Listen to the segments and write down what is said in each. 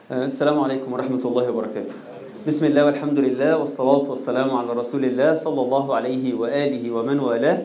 السلام عليكم ورحمة الله وبركاته بسم الله والحمد لله والصلاة والسلام على رسول الله صلى الله عليه وآله ومن والاه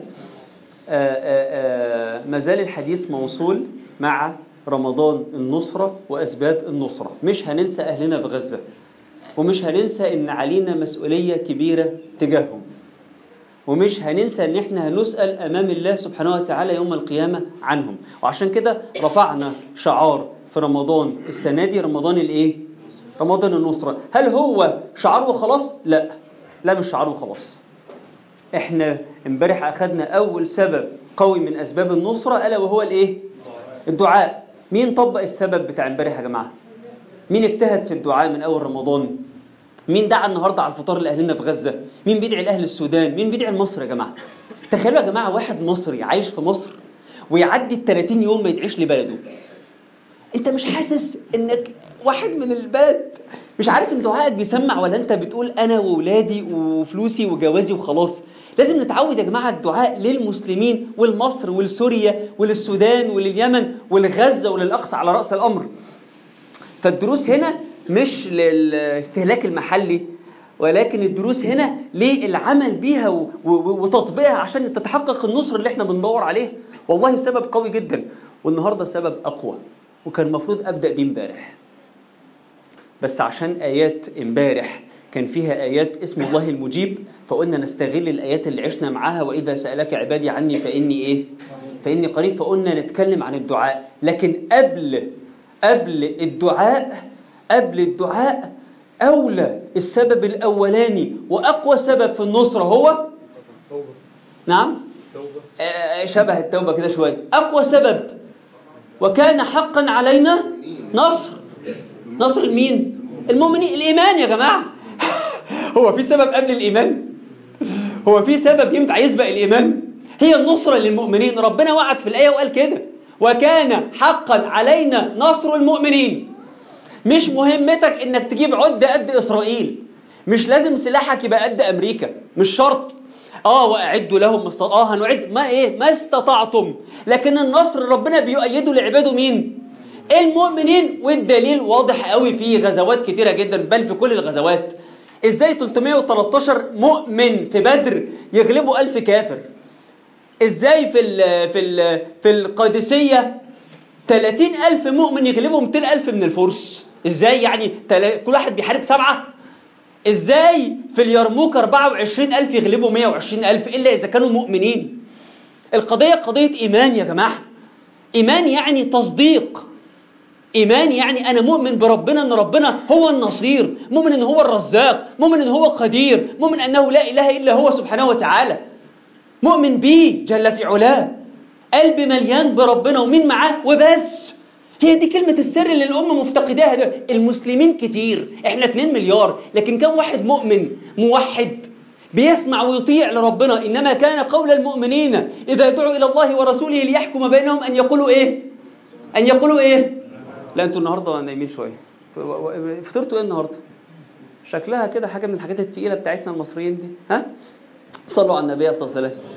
ما زال الحديث موصول مع رمضان النصرة وأسباب النصرة مش هننسى أهلنا في غزة ومش هننسى إن علينا مسؤولية كبيرة تجاههم ومش هننسى ان احنا هنسأل امام الله سبحانه وتعالى يوم القيامة عنهم وعشان كده رفعنا شعار في رمضان السنة دي رمضان الايه رمضان النصرة هل هو شعار وخلاص لا لا مش شعار وخلاص احنا امبارح اخذنا اول سبب قوي من اسباب النصرة الا وهو الايه الدعاء مين طبق السبب بتاع امبارح يا جماعة مين اجتهد في الدعاء من اول رمضان مين دعا النهارده على الفطار لاهلنا في غزه مين بيدعي لاهل السودان مين بيدعي لمصر يا جماعه تخيلوا يا جماعه واحد مصري عايش في مصر ويعدي ال 30 يوم ما يدعيش لبلده انت مش حاسس انك واحد من البلد مش عارف ان دعائك بيسمع ولا انت بتقول انا واولادي وفلوسي وجوازي وخلاص لازم نتعود يا جماعه الدعاء للمسلمين ولمصر ولسوريا وللسودان ولليمن ولغزه وللاقصى على راس الامر فالدروس هنا مش للاستهلاك المحلي ولكن الدروس هنا للعمل بيها وتطبيقها عشان تتحقق النصر اللي احنا بندور عليه والله سبب قوي جدا والنهارده السبب اقوى وكان المفروض ابدا بيه امبارح بس عشان ايات امبارح كان فيها ايات اسم الله المجيب فقلنا نستغل الايات اللي عشنا معاها واذا سالك عبادي عني فاني ايه فاني قريب فقلنا نتكلم عن الدعاء لكن قبل قبل الدعاء قبل الدعاء أولى السبب الأولاني وأقوى سبب في النصرة هو توبة نعم توبة آه، شبه التوبة كده شوية أقوى سبب وكان حقا علينا نصر نصر المين المؤمنين الإيمان يا جماعة هو في سبب قبل الإيمان هو في سبب ينفع يسبق الإيمان هي النصرة للمؤمنين ربنا وعد في الآية وقال كده وكان حقا علينا نصر المؤمنين مش مهمتك انك تجيب عدة قد اسرائيل مش لازم سلاحك يبقى قد امريكا مش شرط اه واعدوا لهم مست... اه هنعد ما ايه ما استطعتم لكن النصر ربنا بيؤيده لعباده مين المؤمنين والدليل واضح قوي في غزوات كتيرة جدا بل في كل الغزوات ازاي 313 مؤمن في بدر يغلبوا 1000 كافر ازاي في ال في ال في القادسية 30000 مؤمن يغلبوا 200000 من الفرس ازاي يعني تلا... كل واحد بيحارب سبعة ازاي في اليرموك 24000 يغلبوا 120000 الا اذا كانوا مؤمنين القضية قضية ايمان يا جماعة ايمان يعني تصديق ايمان يعني انا مؤمن بربنا ان ربنا هو النصير مؤمن ان هو الرزاق مؤمن ان هو قدير مؤمن انه لا اله الا هو سبحانه وتعالى مؤمن بيه جل في علاه قلب مليان بربنا ومين معاه وبس هي دي كلمة السر اللي الأمة مفتقداها ده المسلمين كتير احنا 2 مليار لكن كم واحد مؤمن موحد بيسمع ويطيع لربنا إنما كان قول المؤمنين إذا دعوا إلى الله ورسوله ليحكم بينهم أن يقولوا إيه أن يقولوا إيه لا أنتوا النهاردة نايمين شوية فطرتوا إيه النهاردة شكلها كده حاجة من الحاجات التقيلة بتاعتنا المصريين دي ها صلوا على النبي صلى الله عليه وسلم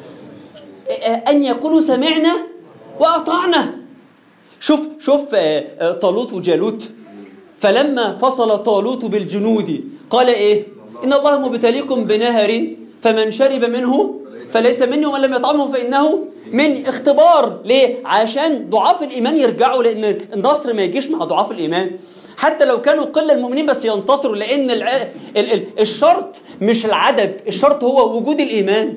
أن يقولوا سمعنا وأطعنا شوف شوف طالوت وجالوت فلما فصل طالوت بالجنود قال إيه إن الله مبتليكم بنهر فمن شرب منه فليس مني ومن لم يطعمه فإنه من اختبار ليه عشان ضعاف الإيمان يرجعوا لأن النصر ما يجيش مع ضعاف الإيمان حتى لو كانوا قلة المؤمنين بس ينتصروا لأن الع... ال... ال... الشرط مش العدد الشرط هو وجود الإيمان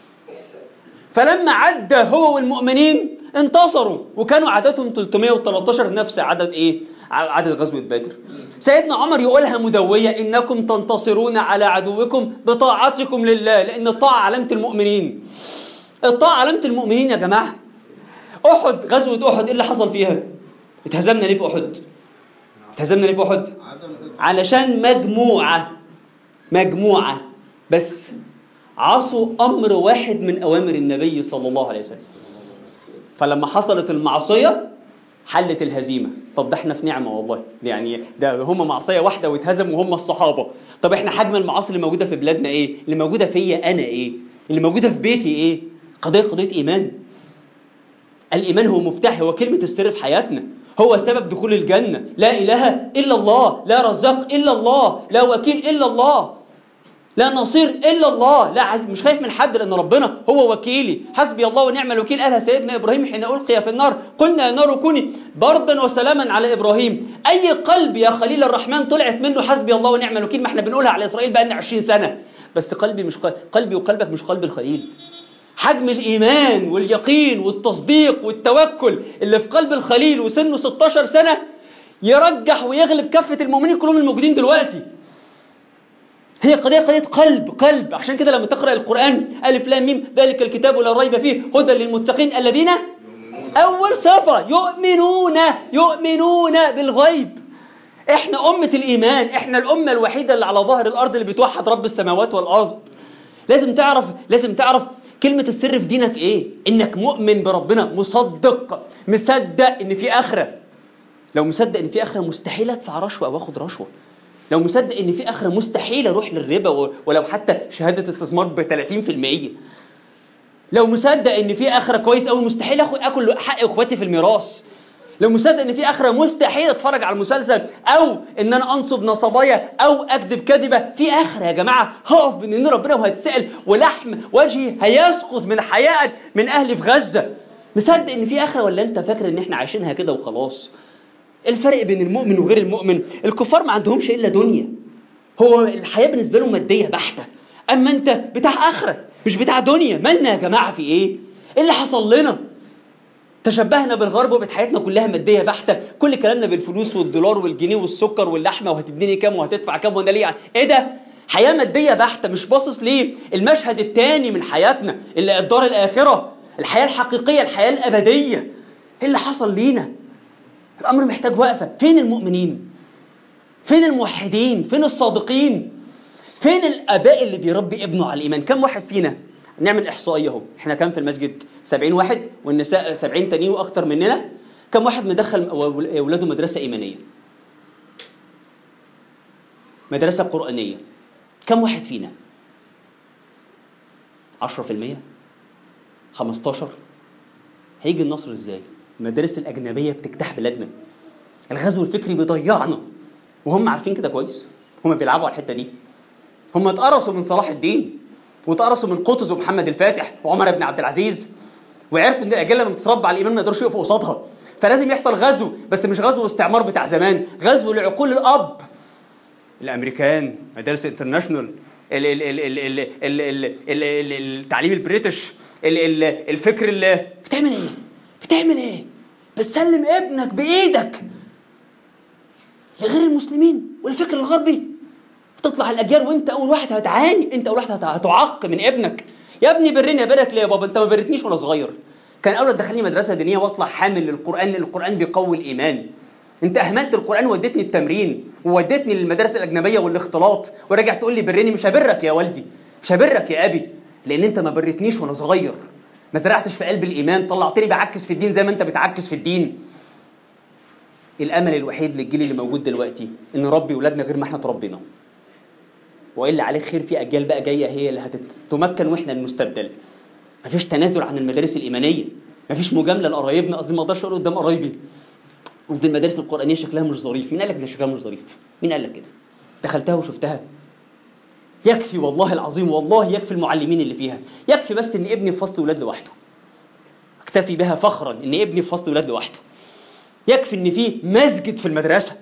فلما عدى هو والمؤمنين انتصروا وكانوا عددهم 313 نفس عدد ايه عدد غزوة بدر سيدنا عمر يقولها مدوية إنكم تنتصرون على عدوكم بطاعتكم لله لأن الطاعة علامة المؤمنين الطاعة علامة المؤمنين يا جماعة أحد غزوة أحد إيه اللي حصل فيها اتهزمنا ليه في أحد اتهزمنا ليه في أحد علشان مجموعة مجموعة بس عصوا أمر واحد من أوامر النبي صلى الله عليه وسلم فلما حصلت المعصية حلت الهزيمة طب ده احنا في نعمة والله يعني ده هم معصية واحدة واتهزموا هم الصحابة طب احنا حجم المعاصي اللي موجودة في بلادنا ايه اللي موجودة فيا انا ايه اللي موجودة في بيتي ايه قضية قضية ايمان الإيمان هو مفتاح هو كلمة السر في حياتنا هو سبب دخول الجنة لا إله إلا الله لا رزاق إلا الله لا وكيل إلا الله لا نصير إلا الله لا عز- مش خايف من حد لأن ربنا هو وكيلي حسبي الله ونعم الوكيل قالها سيدنا إبراهيم حين ألقي في النار قلنا يا نار كوني بردا وسلاما على إبراهيم أي قلب يا خليل الرحمن طلعت منه حسبي الله ونعم الوكيل ما احنا بنقولها على إسرائيل بقى 20 سنة بس قلبي مش قلبي, قلبي وقلبك مش قلب الخليل حجم الإيمان واليقين والتصديق والتوكل اللي في قلب الخليل وسنه 16 سنة يرجح ويغلب كافة المؤمنين كلهم الموجودين دلوقتي هي قضية قضية قلب قلب عشان كده لما تقرأ القرآن ألف لام ميم ذلك الكتاب لا ريب فيه هدى للمتقين الذين أول صفة يؤمنون يؤمنون بالغيب احنا أمة الإيمان احنا الأمة الوحيدة اللي على ظهر الأرض اللي بتوحد رب السماوات والأرض لازم تعرف لازم تعرف كلمة السر في دينك ايه انك مؤمن بربنا مصدق مصدق ان في آخرة لو مصدق ان في آخرة مستحيل ادفع رشوة او اخد رشوة لو مصدق ان في آخرة مستحيل اروح للربا و- ولو حتى شهادة استثمار ب 30% لو مصدق ان في آخرة كويس قوي مستحيل اخد اكل حق اخواتي في الميراث لو مصدق ان في اخره مستحيل اتفرج على المسلسل او ان انا انصب نصبايا او اكذب كذبه في اخره يا جماعه هقف بين ايدين ربنا وهتسال ولحم وجهي هيسقط من حياء من اهلي في غزه مصدق ان في اخره ولا انت فاكر ان احنا عايشينها كده وخلاص الفرق بين المؤمن وغير المؤمن الكفار ما عندهمش الا دنيا هو الحياه بالنسبه لهم ماديه بحته اما انت بتاع اخره مش بتاع دنيا مالنا يا جماعه في ايه ايه اللي حصل لنا تشبهنا بالغرب وبقت حياتنا كلها ماديه بحته كل كلامنا بالفلوس والدولار والجنيه والسكر واللحمه وهتديني كام وهتدفع كام وانا ليه ايه ده حياه ماديه بحته مش باصص ليه المشهد الثاني من حياتنا اللي الدار الاخره الحياه الحقيقيه الحياه الابديه ايه اللي حصل لينا الامر محتاج وقفه فين المؤمنين فين الموحدين فين الصادقين فين الاباء اللي بيربي ابنه على الايمان كم واحد فينا نعمل احصائيه اهو احنا كام في المسجد 70 واحد والنساء 70 تانيين واكتر مننا كم واحد مدخل اولاده مدرسه ايمانيه مدرسه قرانيه كم واحد فينا 10% 15 هيجي النصر ازاي المدارس الاجنبيه بتجتاح بلادنا الغزو الفكري بيضيعنا وهم عارفين كده كويس هم بيلعبوا على الحته دي هم اتقرصوا من صلاح الدين واتقرصوا من قطز ومحمد الفاتح وعمر بن عبد العزيز وعرفوا ان الاجيال لما بتتربى على الايمان ما يقدروش يقفوا قصادها فلازم يحصل غزو بس مش غزو استعمار بتاع زمان غزو لعقول الاب الامريكان مدارس انترناشونال ال- ال- ال- ال- ال- ال- ال- ال- ال- التعليم البريتش ال- ال- الفكر اللي بتعمل ايه بتعمل ايه بتسلم ابنك بايدك لغير المسلمين والفكر الغربي تطلع الاجيال وانت اول واحد هتعاني انت اول واحد هت- هتعق من ابنك يا ابني برني ابرك ليه يا بابا انت ما برتنيش وانا صغير كان اولى تدخلني مدرسه دينيه واطلع حامل للقران لان القران بيقوي الايمان انت اهملت القران ووديتني التمرين ووديتني للمدارس الاجنبيه والاختلاط وراجع تقول لي برني مش هبرك يا والدي مش هبرك يا ابي لان انت ما برتنيش وانا صغير ما زرعتش في قلب الايمان طلعتني بعكس في الدين زي ما انت بتعكس في الدين الامل الوحيد للجيل اللي موجود دلوقتي ان نربي ولادنا غير ما احنا تربينا والا عليه خير في اجيال بقى جايه هي اللي هتتمكن واحنا المستبدل مفيش تنازل عن المدارس الايمانيه مفيش مجامله لقرايبنا قصدي ما اقدرش اقول قدام قرايبي قصدي المدارس القرانيه شكلها مش ظريف مين قال لك ان شكلها مش ظريف مين قال لك كده دخلتها وشفتها يكفي والله العظيم والله يكفي المعلمين اللي فيها يكفي بس ان ابني في فصل ولاد لوحده اكتفي بها فخرا ان ابني في فصل ولاد لوحده يكفي ان في مسجد في المدرسه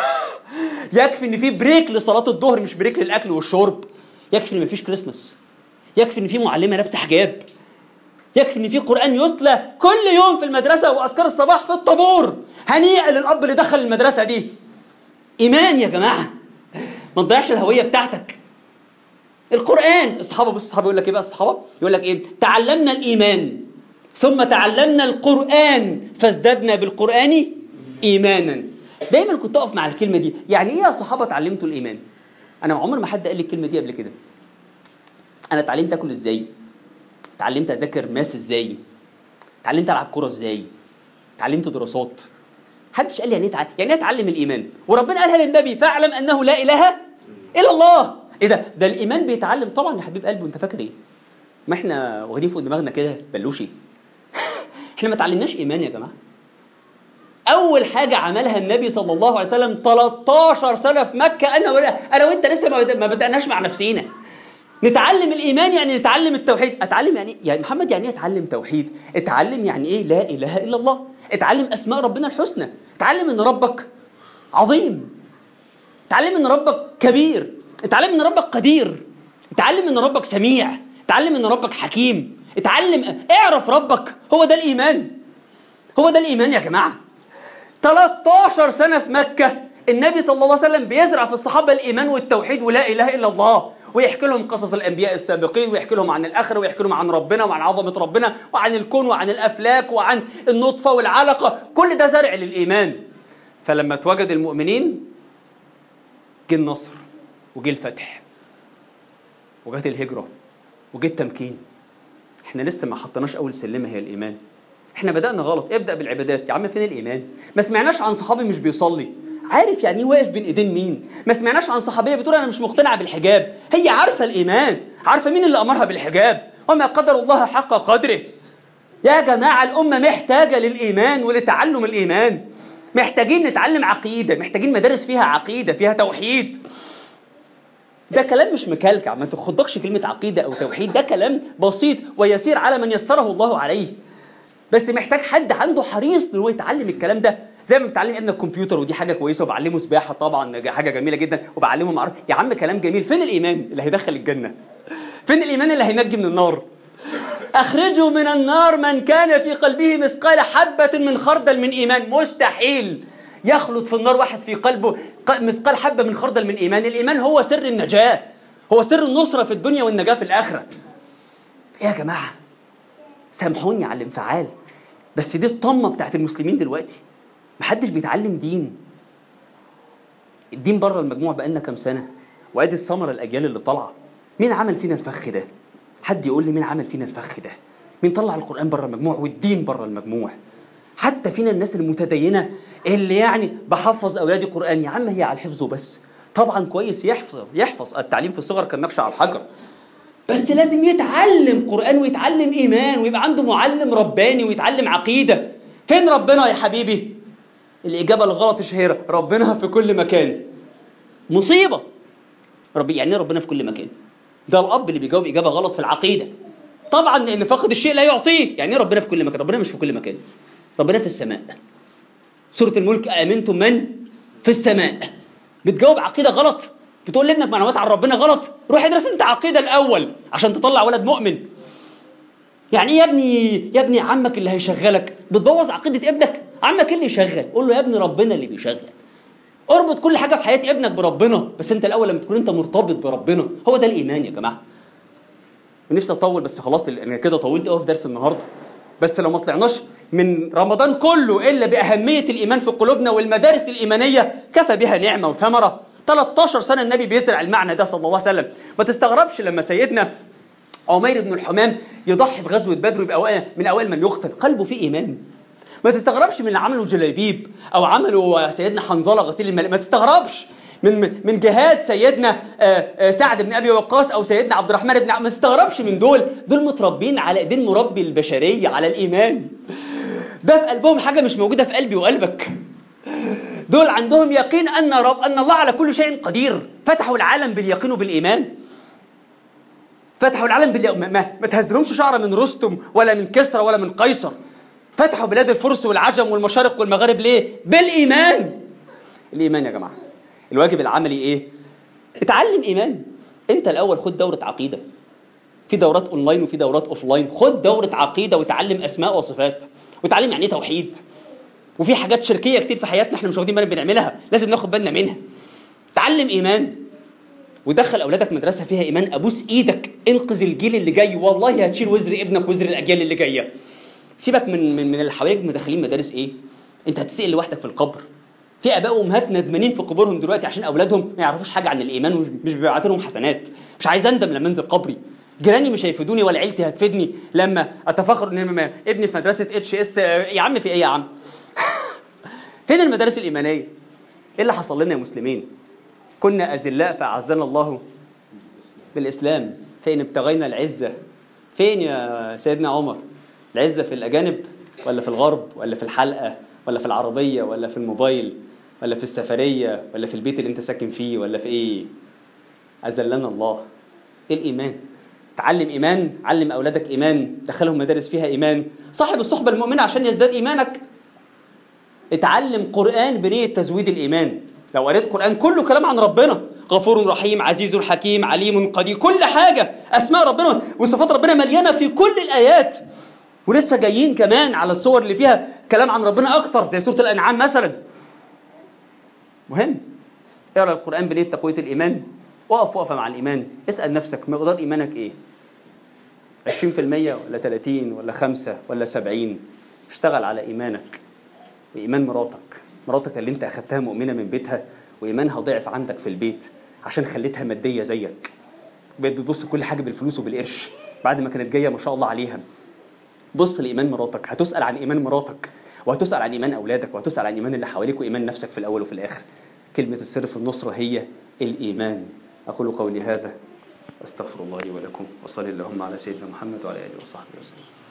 يكفي ان في بريك لصلاه الظهر مش بريك للاكل والشرب يكفي ان مفيش كريسماس يكفي ان في معلمه لابسه حجاب يكفي ان في قران يتلى كل يوم في المدرسه واذكار الصباح في الطابور هنيئا للاب اللي دخل المدرسه دي ايمان يا جماعه ما تضيعش الهويه بتاعتك القران الصحابه بص الصحابه يقول لك ايه بقى الصحابه يقول لك ايه تعلمنا الايمان ثم تعلمنا القران فازددنا بالقران ايمانا دايما كنت اقف مع الكلمه دي يعني ايه يا صحابه اتعلمتوا الايمان انا عمر ما حد قال لي الكلمه دي قبل كده انا اتعلمت اكل ازاي اتعلمت اذاكر ماس ازاي اتعلمت العب كوره ازاي اتعلمت دراسات محدش قال لي يعني ايه اتع- يعني ايه اتعلم الايمان وربنا قالها للنبي فاعلم انه لا اله الا الله ايه ده ده الايمان بيتعلم طبعا يا حبيب قلبي انت فاكر ايه ما احنا واخدين فوق دماغنا كده بلوشي احنا ما اتعلمناش ايمان يا جماعه اول حاجه عملها النبي صلى الله عليه وسلم 13 سنه في مكه انا ولا انا وانت لسه ما بد- ما بداناش مع نفسينا نتعلم الايمان يعني نتعلم التوحيد اتعلم يعني إيه؟ يعني محمد يعني ايه اتعلم توحيد اتعلم يعني ايه لا اله الا الله اتعلم اسماء ربنا الحسنى اتعلم ان ربك عظيم اتعلم ان ربك كبير اتعلم ان ربك قدير اتعلم ان ربك سميع اتعلم ان ربك حكيم اتعلم اعرف ربك هو ده الايمان هو ده الايمان يا جماعه 13 سنه في مكه النبي صلى الله عليه وسلم بيزرع في الصحابه الايمان والتوحيد ولا اله الا الله ويحكي لهم قصص الانبياء السابقين ويحكي لهم عن الاخره ويحكي لهم عن ربنا وعن عظمه ربنا وعن الكون وعن الافلاك وعن النطفه والعلقه كل ده زرع للايمان فلما اتوجد المؤمنين جه النصر وجه الفتح وجت الهجرة وجه التمكين احنا لسه ما حطيناش اول سلمة هي الايمان احنا بدأنا غلط ابدأ بالعبادات يا عم فين الايمان ما سمعناش عن صحابي مش بيصلي عارف يعني ايه واقف بين ايدين مين ما سمعناش عن صحابيه بتقول انا مش مقتنعه بالحجاب هي عارفه الايمان عارفه مين اللي امرها بالحجاب وما قدر الله حق قدره يا جماعه الامه محتاجه للايمان ولتعلم الايمان محتاجين نتعلم عقيده محتاجين مدارس فيها عقيده فيها توحيد ده كلام مش مكلكع ما تخضكش كلمة عقيدة أو توحيد ده كلام بسيط ويسير على من يسره الله عليه بس محتاج حد عنده حريص إن هو يتعلم الكلام ده زي ما بتعلم ابنك كمبيوتر ودي حاجة كويسة وبعلمه سباحة طبعا حاجة جميلة جدا وبعلمه معرفة يا عم كلام جميل فين الإيمان اللي هيدخل الجنة فين الإيمان اللي هينجي من النار أخرجوا من النار من كان في قلبه مثقال حبة من خردل من إيمان مستحيل يخلط في النار واحد في قلبه ق- مثقال حبة من خردل من إيمان الإيمان هو سر النجاة هو سر النصرة في الدنيا والنجاة في الآخرة إيه يا جماعة سامحوني على الانفعال بس دي الطمة بتاعت المسلمين دلوقتي محدش بيتعلم دين الدين بره المجموع بقالنا كام سنة وادي الثمرة الأجيال اللي طالعة مين عمل فينا الفخ ده حد يقول لي مين عمل فينا الفخ ده مين طلع القرآن بره المجموع والدين بره المجموع حتى فينا الناس المتدينة اللي يعني بحفظ أولادي قرآن يا عم هي على الحفظ وبس طبعا كويس يحفظ يحفظ التعليم في الصغر كان نقش على الحجر بس لازم يتعلم قرآن ويتعلم إيمان ويبقى عنده معلم رباني ويتعلم عقيدة فين ربنا يا حبيبي الإجابة الغلط الشهيرة ربنا في كل مكان مصيبة ربي يعني إيه ربنا في كل مكان ده الأب اللي بيجاوب إجابة غلط في العقيدة طبعا لأن فقد الشيء لا يعطيه يعني إيه ربنا في كل مكان ربنا مش في كل مكان ربنا في السماء سورة الملك آمنتم من في السماء بتجاوب عقيدة غلط بتقول لابنك معلومات عن ربنا غلط روح ادرس انت عقيدة الأول عشان تطلع ولد مؤمن يعني ايه يا ابني يا ابني عمك اللي هيشغلك بتبوظ عقيدة ابنك عمك اللي يشغل قول له يا ابني ربنا اللي بيشغل اربط كل حاجة في حياة ابنك بربنا بس انت الأول لما تكون انت مرتبط بربنا هو ده الإيمان يا جماعة ونفسي اطول بس خلاص انا كده طولت قوي في درس النهارده بس لو ما طلعناش من رمضان كله الا باهميه الايمان في قلوبنا والمدارس الايمانيه كفى بها نعمه وثمره 13 سنه النبي بيزرع المعنى ده صلى الله عليه وسلم ما تستغربش لما سيدنا عمير بن الحمام يضحي بغزوه بدر ويبقى من اوائل من يقتل قلبه فيه ايمان ما تستغربش من اللي عمله جلابيب او عمله سيدنا حنظله غسيل المال ما تستغربش من من جهاد سيدنا سعد بن ابي وقاص او سيدنا عبد الرحمن بن ما تستغربش من دول دول متربين على ايدين مربي البشريه على الايمان ده في قلبهم حاجه مش موجوده في قلبي وقلبك دول عندهم يقين ان رب ان الله على كل شيء قدير فتحوا العالم باليقين وبالايمان فتحوا العالم باليقين ما, ما, ما تهزرهمش شعره من رستم ولا من كسرى ولا من قيصر فتحوا بلاد الفرس والعجم والمشارق والمغارب ليه بالايمان الايمان يا جماعه الواجب العملي ايه اتعلم ايمان انت الاول خد دوره عقيده في دورات اونلاين وفي دورات اوفلاين خد دوره عقيده وتعلم اسماء وصفات وتعلم يعني ايه توحيد وفي حاجات شركيه كتير في حياتنا احنا مش واخدين بالنا بنعملها لازم ناخد بالنا منها تعلم ايمان ودخل اولادك مدرسه فيها ايمان ابوس ايدك انقذ الجيل اللي جاي والله هتشيل وزر ابنك وزر الاجيال اللي جايه سيبك من من, من اللي حواليك مدخلين مدارس ايه انت هتسال لوحدك في القبر في اباء وامهات ندمانين في قبورهم دلوقتي عشان اولادهم ما يعرفوش حاجه عن الايمان ومش بيبعتوا لهم حسنات مش عايز اندم لما انزل قبري جيراني مش هيفيدوني ولا عيلتي هتفيدني لما اتفاخر ان ابني في مدرسه اتش اس يا عم في ايه يا عم فين المدارس الايمانيه ايه اللي حصل لنا يا مسلمين كنا اذلاء فاعزنا الله بالاسلام فين ابتغينا العزه فين يا سيدنا عمر العزه في الاجانب ولا في الغرب ولا في الحلقه ولا في العربية ولا في الموبايل ولا في السفرية ولا في البيت اللي انت ساكن فيه ولا في ايه أذلنا الله ايه الإيمان تعلم إيمان علم أولادك إيمان دخلهم مدارس فيها إيمان صاحب الصحبة المؤمنة عشان يزداد إيمانك اتعلم قرآن بنية تزويد الإيمان لو قريت قرآن كله كلام عن ربنا غفور رحيم عزيز حكيم عليم قدير كل حاجة أسماء ربنا وصفات ربنا مليانة في كل الآيات ولسه جايين كمان على الصور اللي فيها كلام عن ربنا أكتر زي سورة الأنعام مثلا مهم اقرا القرآن بنية تقوية الإيمان وقف وقفة مع الإيمان اسأل نفسك مقدار إيمانك إيه 20% ولا 30 ولا 5 ولا 70 اشتغل على إيمانك وإيمان مراتك مراتك اللي انت أخدتها مؤمنة من بيتها وإيمانها ضعف عندك في البيت عشان خليتها مادية زيك بقت بتبص كل حاجة بالفلوس وبالقرش بعد ما كانت جاية ما شاء الله عليها بص لإيمان مراتك هتسأل عن إيمان مراتك وهتسأل عن إيمان أولادك وهتسأل عن إيمان اللي حواليك وإيمان نفسك في الأول وفي الآخر كلمة السر في النصرة هي الإيمان أقول قولي هذا أستغفر الله لي ولكم وصلي اللهم على سيدنا محمد وعلى آله وصحبه وسلم